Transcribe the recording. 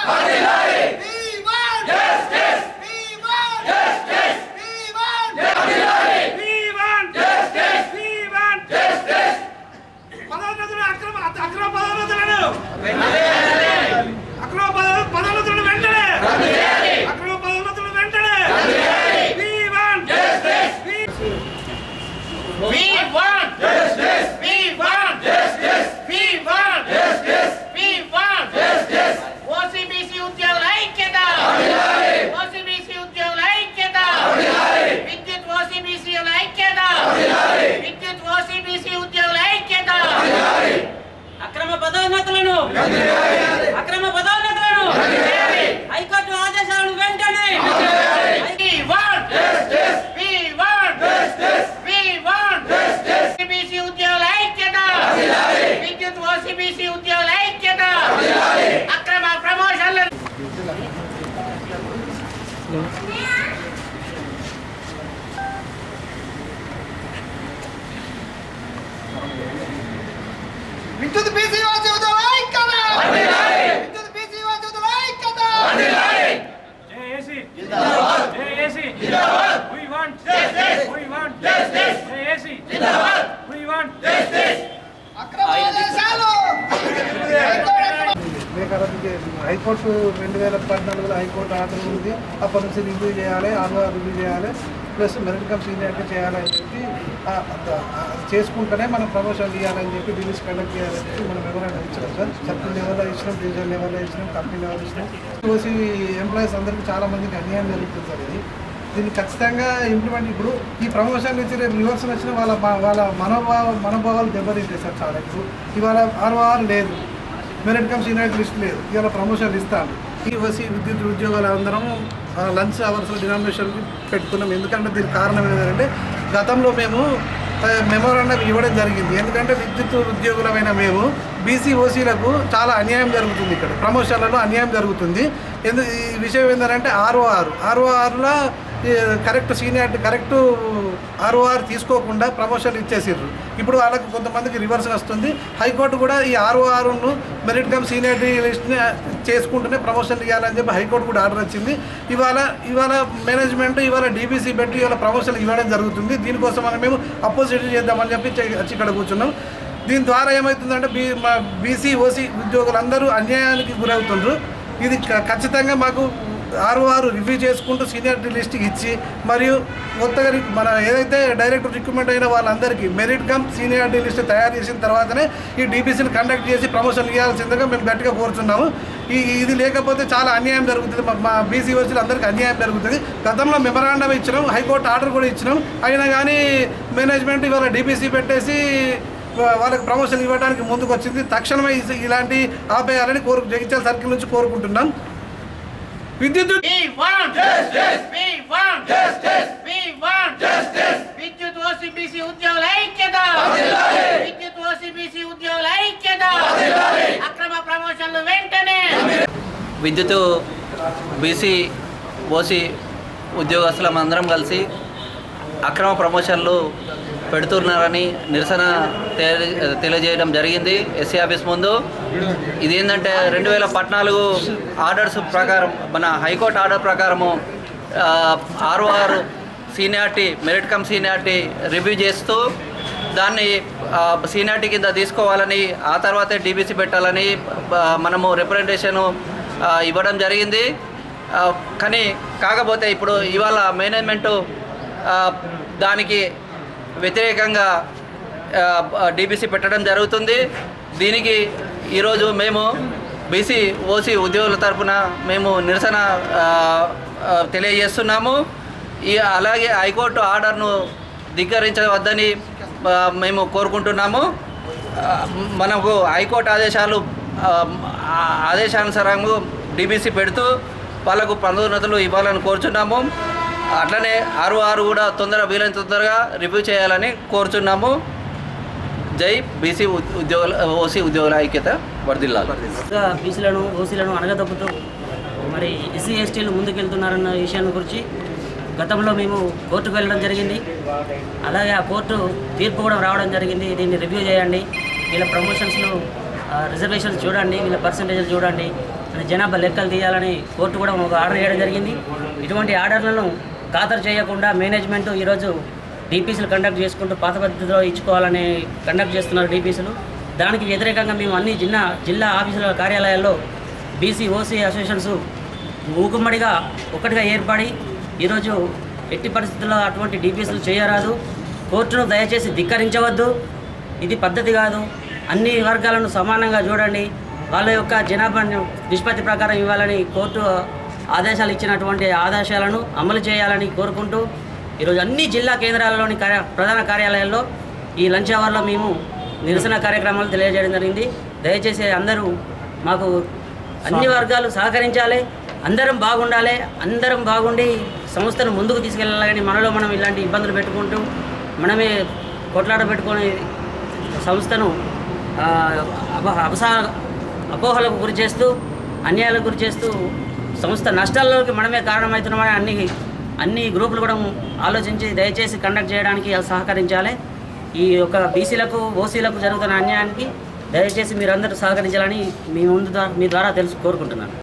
పదోన్నతులు అక్రమ అక్రమ పదోన్నతులను అక్రమ పద- పదోన్నతులను వెంటనే అక్రమ పదోన్నతులను వెంటనే We want We- We want justice. We want justice. We want justice. We want justice. OCBC ఉద్యోగుల ఐక్యత OCBC ఉద్యోగుల ఐక్యత విద్యుత్ OCBC ల ఐక్యత విద్యుత్ OCBC ఉద్యోగుల ఐక్యత అక్రమ పదోన్నతులను అక్రమ పదోన్నతులను హైకోర్టు ఆదేశాలను వెంటనే We want justice. We want justice. We want justice. OCBC ఉద్యోగుల ఐక్యత విద్యుత్ OCBC ఉద్యోగుల ఐక్యత అక్రమ ప్రమోషన్లు విద్యుత్ బీసీ వాసి ఉద్యోగుల ఐక్యత విద్యుత్ బీసీ వాసి ఉద్యోగుల ఐక్యత JAC. JAC. We want justice. We want justice. JAC. We want justice. అక్రమ ఆదేశాలు వివేకానందకి హైకోర్టు రెండు వేల పద్నాలుగులో హైకోర్టు ఆర్డర్ ఉంది అప్పటి నుంచి రివ్యూ చేయాలి ఆర్ఓఆర్ రివ్యూ చేయాలి ప్లస్ మెరిట్ కమ్ సీనియారిటీ చేయాలని చెప్పి ఆ- ఆ- ఆ చేసుకుంటేనే మనం ప్రమోషన్ ఇవ్వాలని చెప్పి రివ్యూస్ కండక్ట్ చేయాలని చెప్పి మనం ఎవరైనా ఇచ్చినాం సార్ సర్కిల్ లెవెల్లో ఇచ్చినాం డివిజన్ లెవెల్లో ఇచ్చినాం కంపెనీ లెవెల్ ఇచ్చినాం ఓసీ ఎంప్లాయీస్ అందరికీ చాలా మందికి అన్యాయం జరుగుతుంది సార్ ఇది దీన్ని ఖచ్చితంగా ఇంప్లిమెంట్ ఇప్పుడు ఈ ప్రమోషన్ నుంచి రేపు రివర్స్ వచ్చిన వాళ్ళ మా- వాళ్ళ మనోభావ మనోభావాలు దెబ్బతింటాయి సార్ చాలా ఇప్పుడు ఇవాళ ఆర్ఓఆర్ లేదు మెరిట్ కమ్ సీనియర్ లిస్ట్ లేదు ఇవాళ ప్రమోషన్ ఇస్తాను ఈ ఓసీ విద్యుత్ ఉద్యోగాలు అందరం లంచ్ అవర్స్ డినామినేషన్ పెట్టుకున్నాం ఎందుకంటే దీనికి కారణం ఏంటంటే గతంలో మేము మెమోరాండం ఇవ్వడం జరిగింది ఎందుకంటే విద్యుత్ ఉద్యోగులమైన మేము బీసీ ఓసీలకు చాలా అన్యాయం జరుగుతుంది ఇక్కడ ప్రమోషన్లలో అన్యాయం జరుగుతుంది ఎందు ఈ విషయం ఏంటంటే ఆర్ఓఆర్ ఆర్ఓఆర్లో కరెక్ట్ సీనియారిటీ కరెక్ట్ ఆర్ఓఆర్ తీసుకోకుండా ప్రమోషన్ ఇచ్చేసారు ఇప్పుడు వాళ్ళకి కొంతమందికి రివర్స్ వస్తుంది హైకోర్టు కూడా ఈ ఆర్ఓఆర్ను మెరిట్ కమ్ సీనియారిటీ లిస్ట్ని చేసుకుంటూనే ప్రమోషన్ ఇవ్వాలని చెప్పి హైకోర్టు కూడా ఆర్డర్ వచ్చింది ఇవాళ ఇవాళ మేనేజ్మెంట్ ఇవాళ డీబీసీ పెట్టి ఇవాళ ప్రమోషన్ ఇవ్వడం జరుగుతుంది దీనికోసం మనం మేము అపోజిట్ చేద్దామని చెప్పి చే- వచ్చి ఇక్కడ కూర్చున్నాం దీని ద్వారా ఏమవుతుందంటే బీ మా బీసీ ఓసీ ఉద్యోగులందరూ అన్యాయానికి గురవుతుండ్రు ఇది క- ఖచ్చితంగా మాకు ఆరు ఆరు రివ్యూ చేసుకుంటూ సీనియారిటీ లిస్ట్ ఇచ్చి మరియు కొత్తగా రి- మన ఏదైతే డైరెక్ట్ రిక్రూట్మెంట్ అయిన వాళ్ళందరికీ మెరిట్ కమ్ సీనియారిటీ లిస్ట్ తయారు చేసిన తర్వాతనే ఈ డీపీసీని కండక్ట్ చేసి ప్రమోషన్ ఇవ్వాల్సిందిగా మేము గట్టిగా కోరుతున్నాము ఈ ఇది లేకపోతే చాలా అన్యాయం జరుగుతుంది మా- మా బీసీ వచ్చి అందరికీ అన్యాయం జరుగుతుంది గతంలో మెమరాండం ఇచ్చినాం హైకోర్టు ఆర్డర్ కూడా ఇచ్చినాం అయినా కానీ మేనేజ్మెంట్ ఇవాళ డీపీసీ పెట్టేసి వా- వాళ్ళకి ప్రమోషన్ ఇవ్వడానికి ముందుకు వచ్చింది తక్షణమే ఇ- ఇలాంటి ఆపేయాలని కోరు జగిత్యాల సర్కిల్ నుంచి కోరుకుంటున్నాం విద్యుత్ We want justice. We want justice. We want justice. విద్యుత్ OCBC ఉద్యోగుల ఐక్యత విద్యుత్ OCBC ఉద్యోగుల ఐక్యత అక్రమ ప్రమోషన్లు వెంటనే విద్యుత్ బీసీ ఓసీ ఉద్యోగస్తులం అందరం కలిసి అక్రమ ప్రమోషన్లు పెడుతున్నారని నిరసన తెలి- తెలియజేయడం జరిగింది ఎస్సీ ఆఫీస్ ముందు ఇది ఏంటంటే రెండు వేల పద్నాలుగు ఆర్డర్స్ ప్రకారం మన హైకోర్టు ఆర్డర్ ప్రకారము ROR seniority merit cum seniority review చేస్తూ దాన్ని ఆ, సీనియారిటీ కింద తీసుకోవాలని ఆ తర్వాతే డీబీసీ పెట్టాలని ఆ, మనము రిప్రజెంటేషన్ ఇవ్వడం జరిగింది ఆ, కానీ కాకపోతే ఇప్పుడు ఇవాళ మేనేజ్మెంటు ఆ, దానికి వ్యతిరేకంగా డీబీసీ పెట్టడం జరుగుతుంది దీనికి ఈరోజు మేము బీసీ ఓసీ ఉద్యోగుల తరపున మేము నిరసన ఆ, ఆ, తెలియజేస్తున్నాము ఈ అలాగే హైకోర్టు ఆర్డర్ను ధిక్కరించవద్దని ఆ, మేము కోరుకుంటున్నాము ఆ, మనకు హైకోర్టు ఆదేశాలు ఆ, ఆ ఆదేశానుసారము డీబీసీ పెడుతూ వాళ్ళకు పదోన్నతులు ఇవ్వాలని కోరుచున్నాము అట్లనే ఆరు ఆరు కూడా తొందర వీలైన తొందరగా రివ్యూ చేయాలని కోరుచున్నాము జై బీసీ ఉద్యోగుల ఓసీ ఉద్యోగుల ఐక్యత వర్దిల్లాలి ఇంకా బీసీలను ఓసీలను అనగదొక్కుతూ మరి ఎస్సీ ఎస్టీలు ముందుకెళ్తున్నారన్న విషయాన్ని గురించి గతంలో మేము కోర్టుకు వెళ్ళడం జరిగింది అలాగే ఆ కోర్టు తీర్పు కూడా రావడం జరిగింది దీన్ని రివ్యూ చేయండి వీళ్ళ ప్రమోషన్స్ను రిజర్వేషన్స్ చూడండి వీళ్ళ పర్సంటేజ్లు చూడండి జనాభా లెక్కలు తీయాలని కోర్టు కూడా ఒక ఆర్డర్ చేయడం జరిగింది ఇటువంటి ఆర్డర్లను ఖాతరు చేయకుండా మేనేజ్మెంట్ ఈరోజు డీపీసీలు కండక్ట్ చేసుకుంటూ పాత పద్ధతిలో ఇచ్చుకోవాలని కండక్ట్ చేస్తున్నారు డీపీసీలు దానికి వ్యతిరేకంగా మేము అన్ని జిల్లా జిల్లా ఆఫీసుల కార్యాలయాల్లో బీసీ ఓసీ అసోసియేషన్స్ మూకుమ్మడిగా ఒక్కటిగా ఏర్పడి ఈరోజు ఎట్టి పరిస్థితుల్లో అటువంటి డీపీసీలు చేయరాదు కోర్టును దయచేసి ధిక్కరించవద్దు ఇది పద్ధతి కాదు అన్ని వర్గాలను సమానంగా చూడండి వాళ్ళ యొక్క జనాభా నిష్పత్తి ప్రకారం ఇవ్వాలని కోర్టు ఆదేశాలు ఇచ్చినటువంటి ఆదేశాలను అమలు చేయాలని కోరుకుంటూ ఈరోజు అన్ని జిల్లా కేంద్రాలలోని కార్య ప్రధాన కార్యాలయాల్లో ఈ లంచ్ అవర్లో మేము నిరసన కార్యక్రమాలు తెలియజేయడం జరిగింది దయచేసి అందరూ మాకు అన్ని వర్గాలు సహకరించాలి అందరం బాగుండాలి అందరం బాగుండి సంస్థను ముందుకు తీసుకెళ్ళాలని మనలో మనం ఇలాంటి ఇబ్బందులు పెట్టుకుంటూ మనమే కొట్లాట పెట్టుకొని సంస్థను ఆ, అప అపసా అపోహలకు గురి చేస్తూ అన్యాయాలకు గురి చేస్తూ సంస్థ నష్టాల్లోకి మనమే కారణమవుతున్నామని అన్ని అన్ని గ్రూపులు కూడా ఆలోచించి దయచేసి కండక్ట్ చేయడానికి సహకరించాలి ఈ యొక్క బీసీలకు ఓసీలకు జరుగుతున్న అన్యాయానికి దయచేసి మీరందరూ సహకరించాలని మీ ముందు ద్వారా మీ ద్వారా తెలుసు కోరుకుంటున్నాను